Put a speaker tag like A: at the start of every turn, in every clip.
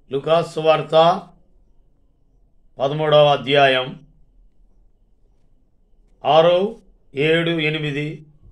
A: లుకాసు వార్త పదమూడవ అధ్యాయం ఆరు ఏడు ఎనిమిది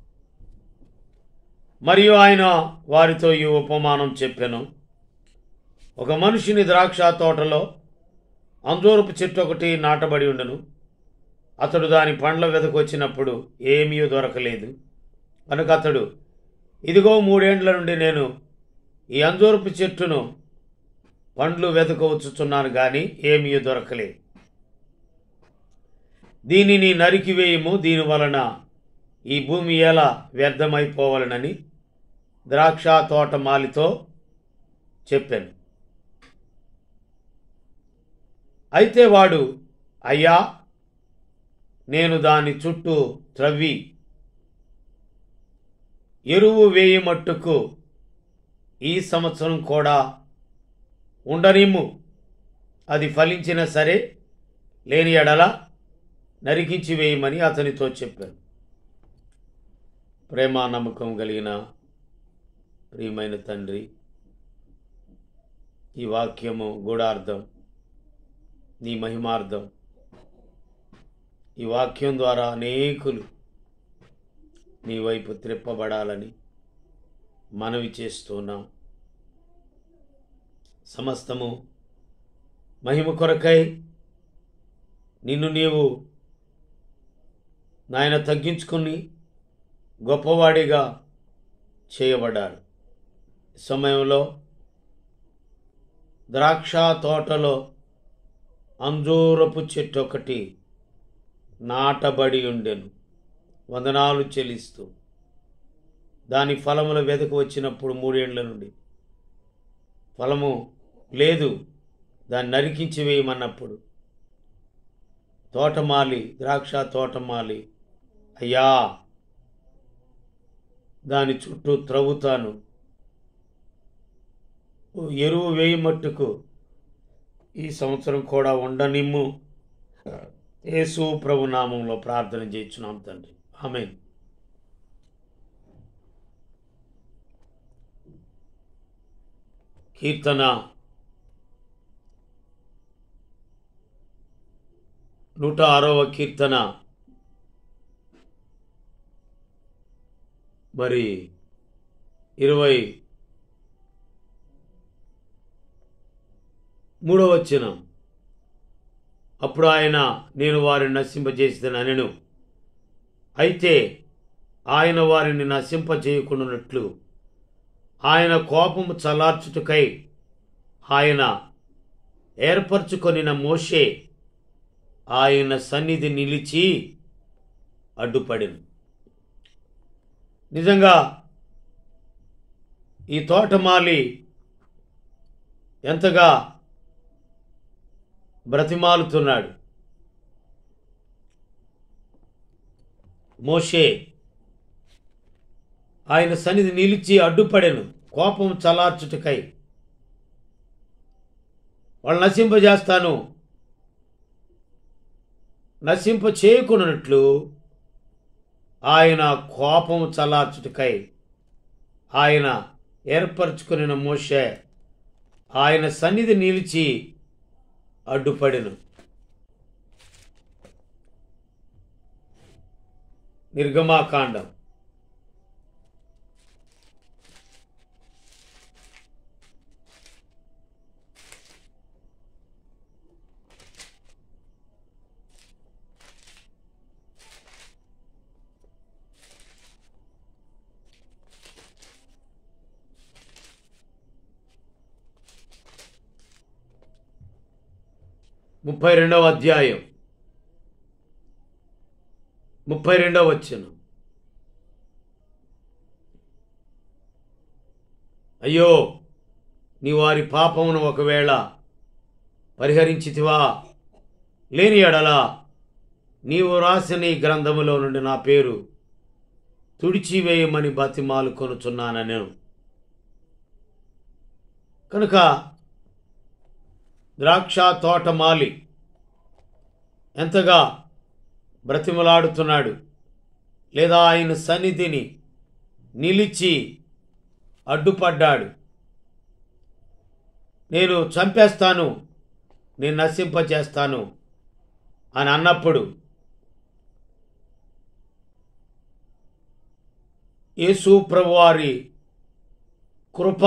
A: మరియు ఆయన వారితో ఈ ఉపమానం చెప్పెను ఒక మనిషిని ద్రాక్ష తోటలో అంజూరపు చెట్టు ఒకటి నాటబడి ఉండెను అతడు దాని పండ్ల వెదకొచ్చినప్పుడు ఏమీ దొరకలేదు కనుక అతడు ఇదిగో మూడేండ్ల నుండి నేను ఈ అంజూరపు చెట్టును పండ్లు వెతకవచ్చుచున్నాను కానీ ఏమీ దొరకలేదు దీనిని నరికివేయము దీని వలన ఈ భూమి ఎలా వ్యర్థమైపోవాలనని ద్రాక్ష తోట మాలితో చెప్పాను అయితే వాడు అయ్యా నేను దాని చుట్టూ త్రవ్వి ఎరువు వేయమట్టుకు ఈ సంవత్సరం కూడా ఉండనిమ్ము అది ఫలించినా సరే లేని ఎడల నరికించి వేయమని అతనితో చెప్పాను ప్రేమ నమ్మకం కలిగిన ప్రియమైన తండ్రి ఈ వాక్యము గూఢార్థం నీ మహిమార్థం ఈ వాక్యం ద్వారా అనేకులు నీ వైపు త్రిప్పబడాలని మనవి చేస్తున్నాం సమస్తము మహిమ కొరకై నిన్ను నీవు నాయన తగ్గించుకుని గొప్పవాడిగా చేయబడ్డాడు ఈ సమయంలో ద్రాక్ష తోటలో అంజూరపు చెట్టు ఒకటి నాటబడి ఉండెను వందనాలు చెల్లిస్తూ దాని ఫలముల వెదకు వచ్చినప్పుడు మూడేండ్ల నుండి ఫలము లేదు దాన్ని నరికించి వేయమన్నప్పుడు తోటమాలి ద్రాక్ష తోటమాలి అయ్యా దాని చుట్టూ త్రవ్వుతాను ఎరువు వేయమట్టుకు ఈ సంవత్సరం కూడా ఉండనిమ్ము యేసు ప్రభు నామంలో ప్రార్థన చేయించున్నాం తండ్రి ఆమె కీర్తన నూట ఆరవ కీర్తన మరి ఇరవై మూడవ వచనం అప్పుడు ఆయన నేను వారిని నశింపజేసినను అయితే ఆయన వారిని నశింపజేయకుండానట్లు ఆయన కోపము చల్లార్చుటకై ఆయన ఏర్పరచుకొనిన మోషే ఆయన సన్నిధి నిలిచి అడ్డుపడింది నిజంగా ఈ తోటమాలి ఎంతగా బ్రతిమాలుతున్నాడు మోషే ఆయన సన్నిధి నిలిచి అడ్డుపడెను కోపం చలార్చుటకై వాళ్ళు నశింపజేస్తాను నశింప చేయకున్నట్లు ఆయన కోపము చల్లార్చుటకై ఆయన ఏర్పరచుకుని మోషే ఆయన సన్నిధి నిలిచి అడ్డుపడెను నిర్గమాకాండం ముప్పై రెండవ అధ్యాయం ముప్పై రెండవ వచ్చిన అయ్యో నీ వారి పాపమును ఒకవేళ పరిహరించితివా లేని ఎడలా నీవు రాసిన ఈ గ్రంథములో నుండి నా పేరు తుడిచివేయమని బతిమాలు కొనుచున్నాను నేను కనుక ద్రాక్ష తోటమాలి ఎంతగా బ్రతిమలాడుతున్నాడు లేదా ఆయన సన్నిధిని నిలిచి అడ్డుపడ్డాడు నేను చంపేస్తాను నేను నశింపచేస్తాను అని అన్నప్పుడు యేసు ప్రభువారి కృప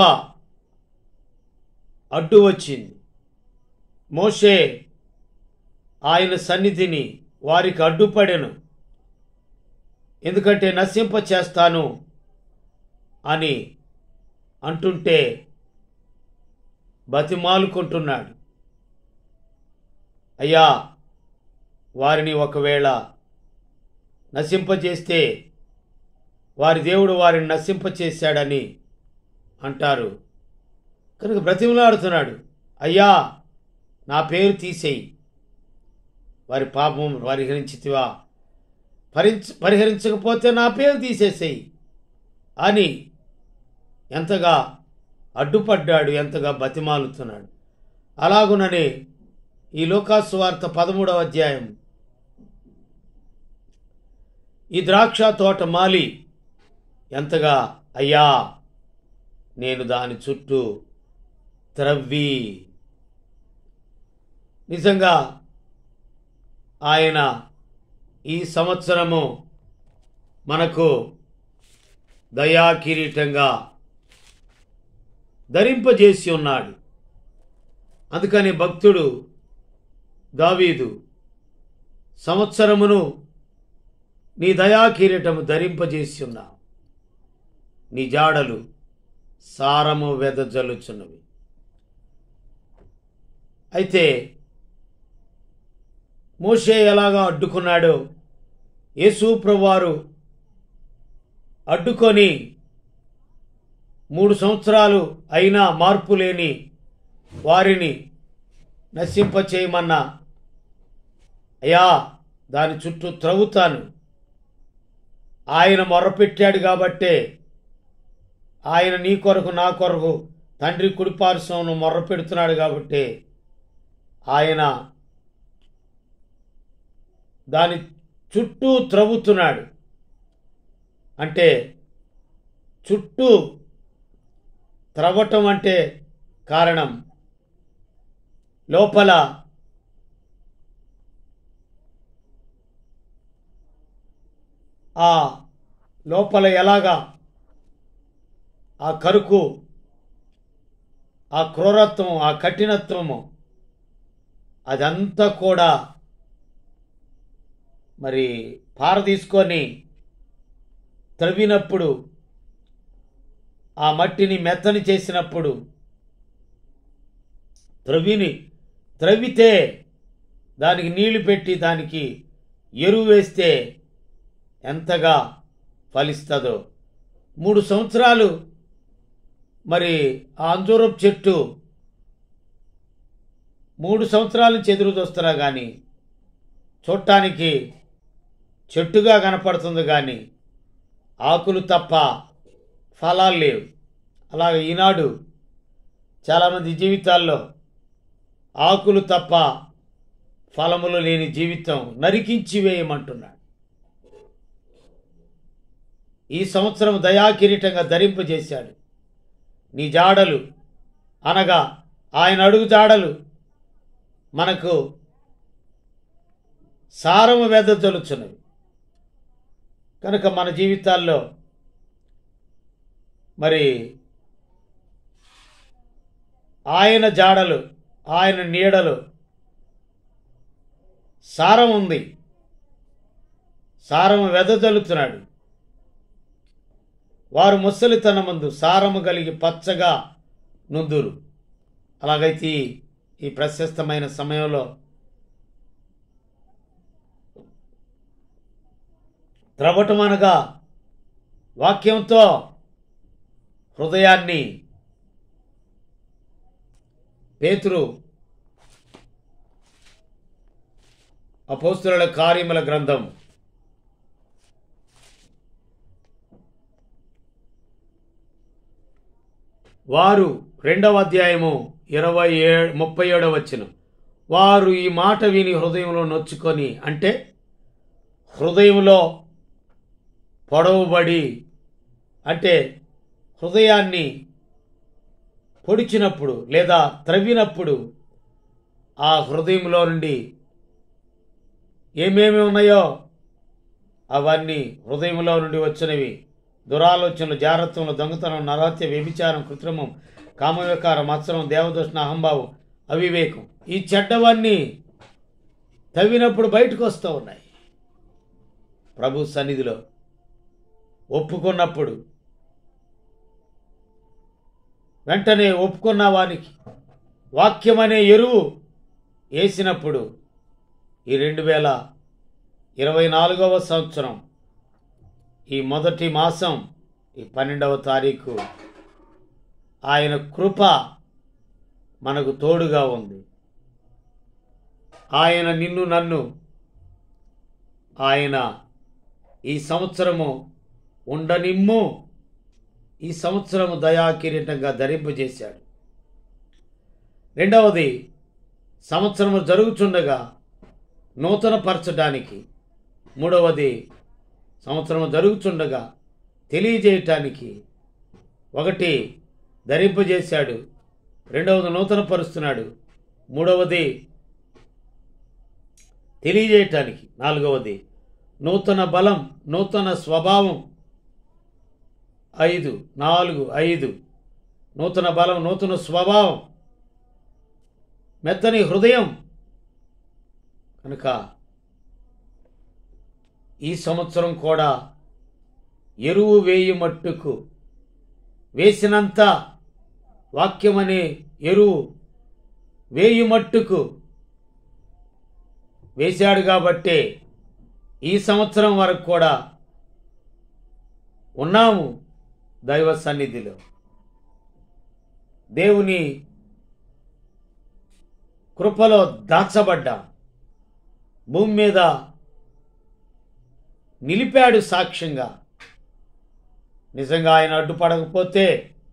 A: అడ్డు వచ్చింది మోషే ఆయన సన్నిధిని వారికి అడ్డుపడెను ఎందుకంటే నశింప చేస్తాను అని అంటుంటే బతిమాలుకుంటున్నాడు అయ్యా వారిని ఒకవేళ నశింపజేస్తే వారి దేవుడు వారిని నశింపచేశాడని అంటారు కనుక బ్రతిమలాడుతున్నాడు అయ్యా నా పేరు తీసేయి వారి పాపం పరిహరించితివా పరిచ పరిహరించకపోతే నా పేరు తీసేసేయి అని ఎంతగా అడ్డుపడ్డాడు ఎంతగా బతిమాలుతున్నాడు అలాగుననే ఈ లోకాసు వార్త పదమూడవ అధ్యాయం ఈ ద్రాక్ష తోట మాలి ఎంతగా అయ్యా నేను దాని చుట్టూ త్రవ్వి నిజంగా ఆయన ఈ సంవత్సరము మనకు దయా కిరీటంగా ధరింపజేసి ఉన్నాడు అందుకని భక్తుడు దావీదు సంవత్సరమును నీ దయా కిరీటము ధరింపజేసి ఉన్నావు నీ జాడలు సారము వెదజల్లుచున్నవి అయితే మోషే ఎలాగా అడ్డుకున్నాడో యేసు ప్రభువారు అడ్డుకొని మూడు సంవత్సరాలు అయినా మార్పు లేని వారిని నశింపచేయమన్నా అయ్యా దాని చుట్టూ త్రవ్వుతాను ఆయన మొర్రపెట్టాడు కాబట్టే ఆయన నీ కొరకు నా కొరకు తండ్రి కుడిపార్శ్వం మొర్ర పెడుతున్నాడు కాబట్టి ఆయన దాని చుట్టూ త్రవ్వుతున్నాడు అంటే చుట్టూ త్రవ్వటం అంటే కారణం లోపల ఆ లోపల ఎలాగా ఆ కరుకు ఆ క్రూరత్వం ఆ కఠినత్వము అదంతా కూడా మరి పార తీసుకొని త్రవ్వినప్పుడు ఆ మట్టిని మెత్తని చేసినప్పుడు త్రవ్విని త్రవ్వితే దానికి నీళ్లు పెట్టి దానికి ఎరువు వేస్తే ఎంతగా ఫలిస్తుందో మూడు సంవత్సరాలు మరి ఆ అంజూరపు చెట్టు మూడు సంవత్సరాల నుంచి ఎదురు చూస్తున్నా కానీ చూడటానికి చెట్టుగా కనపడుతుంది కానీ ఆకులు తప్ప ఫలాలు లేవు అలాగే ఈనాడు చాలామంది జీవితాల్లో ఆకులు తప్ప ఫలములు లేని జీవితం నరికించి వేయమంటున్నాడు ఈ సంవత్సరం దయాకిరీటంగా ధరింపజేశాడు నీ జాడలు అనగా ఆయన అడుగు జాడలు మనకు సారము వెదజలుచున్నవి కనుక మన జీవితాల్లో మరి ఆయన జాడలు ఆయన నీడలు సారం ఉంది సారము వెదజల్లుతున్నాడు వారు ముసలితనమందు సారము కలిగి పచ్చగా నుందురు అలాగైతే ఈ- ఈ ప్రశస్తమైన సమయంలో త్రవ్వటం అనగా వాక్యంతో హృదయాన్ని పేతురు అపోస్తుల కార్యముల గ్రంథం వారు రెండవ అధ్యాయము ఇరవై ఏ ముప్పై ఏడవ వచ్చిన వారు ఈ మాట విని హృదయంలో నొచ్చుకొని అంటే హృదయంలో పొడవుబడి అంటే హృదయాన్ని పొడిచినప్పుడు లేదా త్రవ్వినప్పుడు ఆ హృదయంలో నుండి ఏమేమి ఉన్నాయో అవన్నీ హృదయంలో నుండి వచ్చినవి దురాలోచనలు జాగ్రత్తలు దొంగతనం నరహత్య వ్యభిచారం కృత్రిమం కామవ్యకారం మత్సరం దేవదూషణ అహంభావం అవివేకం ఈ చెడ్డవన్నీ తవ్వినప్పుడు బయటకు వస్తూ ఉన్నాయి ప్రభు సన్నిధిలో ఒప్పుకున్నప్పుడు వెంటనే ఒప్పుకున్న వానికి వాక్యం అనే ఎరువు వేసినప్పుడు ఈ రెండు వేల ఇరవై నాలుగవ సంవత్సరం ఈ మొదటి మాసం ఈ పన్నెండవ తారీఖు ఆయన కృప మనకు తోడుగా ఉంది ఆయన నిన్ను నన్ను ఆయన ఈ సంవత్సరము ఉండనిమ్ము ఈ సంవత్సరము దయాకిరీటంగా ధరింపజేశాడు రెండవది సంవత్సరము జరుగుచుండగా నూతనపరచడానికి మూడవది సంవత్సరము జరుగుచుండగా తెలియజేయటానికి ఒకటి ధరింపజేశాడు రెండవది నూతనపరుస్తున్నాడు మూడవది తెలియజేయటానికి నాలుగవది నూతన బలం నూతన స్వభావం ఐదు నాలుగు ఐదు నూతన బలం నూతన స్వభావం మెత్తని హృదయం కనుక ఈ సంవత్సరం కూడా ఎరువు వేయి మట్టుకు వేసినంత వాక్యమనే ఎరువు వేయి మట్టుకు వేశాడు కాబట్టే ఈ సంవత్సరం వరకు కూడా ఉన్నాము దైవ సన్నిధిలో దేవుని కృపలో దాచబడ్డాం భూమి మీద నిలిపాడు సాక్ష్యంగా నిజంగా ఆయన అడ్డుపడకపోతే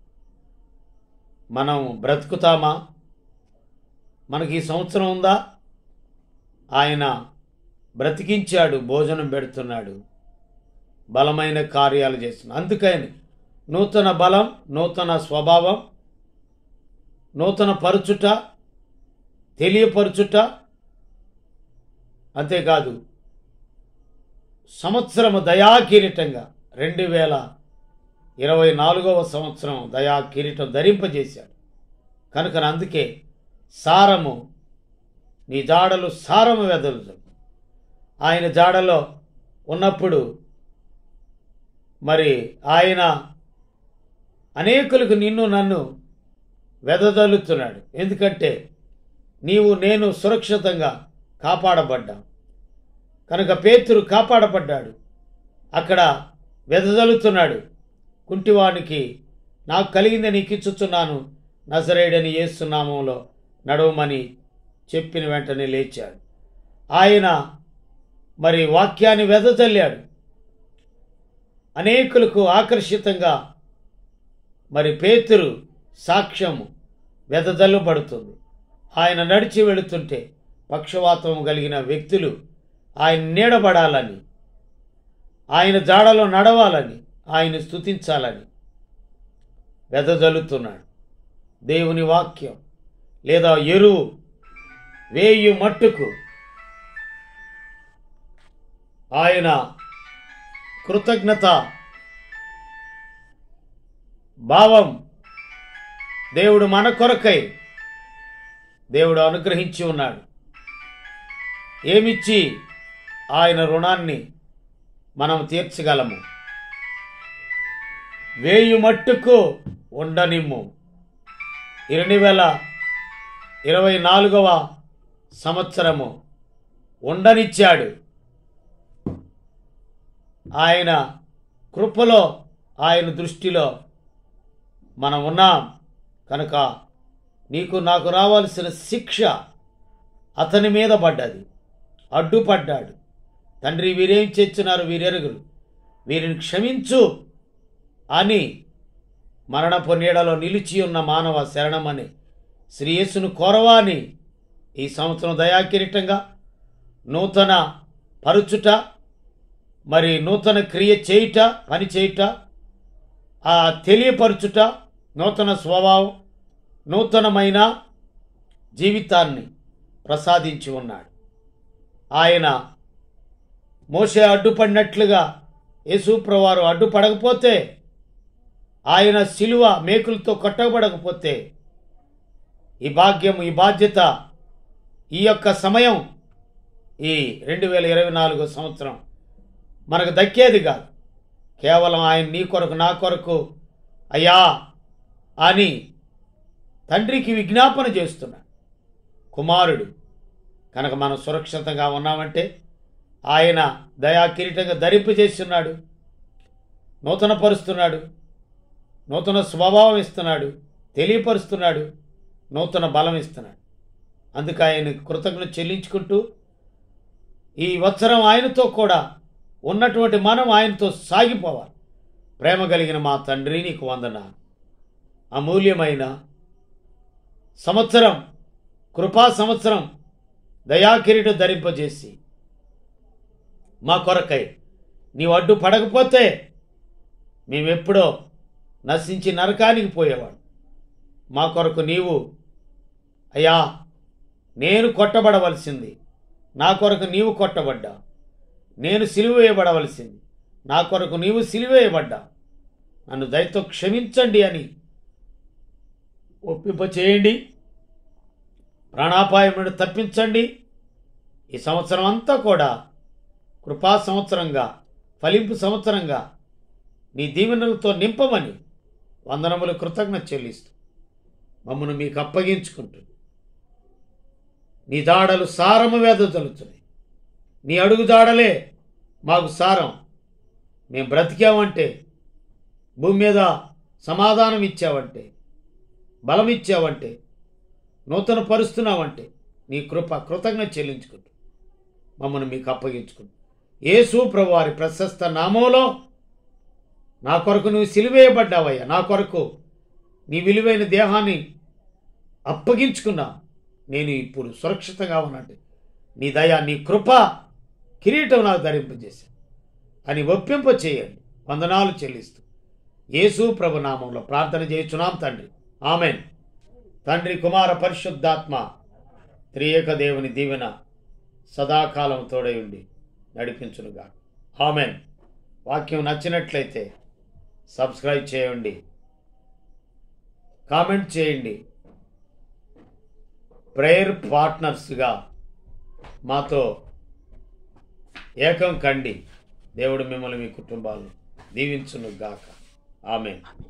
A: మనం బ్రతుకుతామా మనకి ఈ సంవత్సరం ఉందా ఆయన బ్రతికించాడు భోజనం పెడుతున్నాడు బలమైన కార్యాలు చేస్తున్నాడు అందుకని నూతన బలం నూతన స్వభావం నూతన పరుచుట తెలియపరుచుట అంతేకాదు సంవత్సరము దయా కిరీటంగా రెండు వేల ఇరవై నాలుగవ సంవత్సరం దయా కిరీటం ధరింపజేశాడు కనుక అందుకే సారము నీ జాడలు సారము వెదలు ఆయన జాడలో ఉన్నప్పుడు మరి ఆయన అనేకులకు నిన్ను నన్ను వెదజల్లుతున్నాడు ఎందుకంటే నీవు నేను సురక్షితంగా కాపాడబడ్డాం కనుక పేతురు కాపాడబడ్డాడు అక్కడ వెదజల్లుతున్నాడు కుంటివానికి నాకు కలిగింది నీకు ఇచ్చుచున్నాను నజరేడని ఏసునామంలో నడవమని చెప్పిన వెంటనే లేచాడు ఆయన మరి వాక్యాన్ని వెదజల్లాడు అనేకులకు ఆకర్షితంగా మరి పేతురు సాక్ష్యము వెదజల్లబడుతుంది ఆయన నడిచి వెళుతుంటే పక్షవాతం కలిగిన వ్యక్తులు ఆయన నీడబడాలని ఆయన జాడలో నడవాలని ఆయన స్తుతించాలని వెదజల్లుతున్నాడు దేవుని వాక్యం లేదా ఎరువు వేయు మట్టుకు ఆయన కృతజ్ఞత భావం దేవుడు మన కొరకై దేవుడు అనుగ్రహించి ఉన్నాడు ఏమిచ్చి ఆయన రుణాన్ని మనం తీర్చగలము వేయు మట్టుకు ఉండనిమ్ము రెండు వేల ఇరవై నాలుగవ సంవత్సరము ఉండనిచ్చాడు ఆయన కృపలో ఆయన దృష్టిలో మనం ఉన్నాం కనుక నీకు నాకు రావాల్సిన శిక్ష అతని మీద పడ్డది అడ్డుపడ్డాడు తండ్రి వీరేం చేస్తున్నారు వీరెరుగురు వీరిని క్షమించు అని మరణపు నీడలో నిలిచి ఉన్న మానవ శరణమని శ్రీయేసును కోరవాని ఈ సంవత్సరం దయాకిరీటంగా నూతన పరుచుట మరి నూతన క్రియ చేయుట పని చేయుట ఆ తెలియపరచుట నూతన స్వభావం నూతనమైన జీవితాన్ని ప్రసాదించి ఉన్నాడు ఆయన మోసే అడ్డుపడినట్లుగా యేసుప్రవారు అడ్డుపడకపోతే ఆయన శిలువ మేకులతో కొట్టబడకపోతే ఈ భాగ్యం ఈ బాధ్యత ఈ యొక్క సమయం ఈ రెండు వేల ఇరవై నాలుగో సంవత్సరం మనకు దక్కేది కాదు కేవలం ఆయన నీ కొరకు నా కొరకు అయ్యా అని తండ్రికి విజ్ఞాపన చేస్తున్నాడు కుమారుడు కనుక మనం సురక్షితంగా ఉన్నామంటే ఆయన దయా కిరీటంగా ధరింపజేస్తున్నాడు నూతన పరుస్తున్నాడు నూతన స్వభావం ఇస్తున్నాడు తెలియపరుస్తున్నాడు నూతన బలం ఇస్తున్నాడు అందుకు ఆయన కృతజ్ఞత చెల్లించుకుంటూ ఈ వత్సరం ఆయనతో కూడా ఉన్నటువంటి మనం ఆయనతో సాగిపోవాలి ప్రేమ కలిగిన మా తండ్రి నీకు వందన అమూల్యమైన సంవత్సరం కృపా సంవత్సరం దయాకిరీటం ధరింపజేసి మా కొరకై నీవు అడ్డు పడకపోతే మేమెప్పుడో నశించి నరకానికి పోయేవాడు మా కొరకు నీవు అయ్యా నేను కొట్టబడవలసింది నా కొరకు నీవు కొట్టబడ్డా నేను సిలువేయబడవలసింది నా కొరకు నీవు సిలువేయబడ్డా నన్ను దయతో క్షమించండి అని ఒప్పింప చేయండి ప్రాణాపాయం నుండి తప్పించండి ఈ సంవత్సరం అంతా కూడా కృపా సంవత్సరంగా ఫలింపు సంవత్సరంగా నీ దీవెనలతో నింపమని వందనములు కృతజ్ఞత చెల్లిస్తూ మమ్మను మీకు అప్పగించుకుంటుంది నీ దాడలు సారము వెదజల్లుతున్నాయి నీ అడుగు దాడలే మాకు సారం మేము బ్రతికామంటే భూమి మీద సమాధానం ఇచ్చావంటే బలం ఇచ్చావంటే నూతన పరుస్తున్నావంటే నీ కృప కృతజ్ఞత చెల్లించుకుంటూ మమ్మల్ని మీకు అప్పగించుకుంటూ యేసు ప్రభు వారి ప్రశస్త నామంలో నా కొరకు నువ్వు సిలివేయబడ్డావయ్యా నా కొరకు నీ విలువైన దేహాన్ని అప్పగించుకున్నా నేను ఇప్పుడు సురక్షితంగా ఉన్నట్టు నీ దయ నీ కృప కిరీటం నాకు ధరింపజేశాను అని ఒప్పింప చేయండి వందనాలు చెల్లిస్తూ యేసు ప్రభు నామంలో ప్రార్థన చేయుచున్నాం తండ్రి ఆమెన్ తండ్రి కుమార పరిశుద్ధాత్మ త్రియేక దేవుని దీవెన సదాకాలం తోడై ఉండి నడిపించునుగా ఆమెన్ వాక్యం నచ్చినట్లయితే సబ్స్క్రైబ్ చేయండి కామెంట్ చేయండి ప్రేయర్ పార్ట్నర్స్గా మాతో ఏకం కండి దేవుడు మిమ్మల్ని మీ కుటుంబాలను దీవించును గాక ఆమె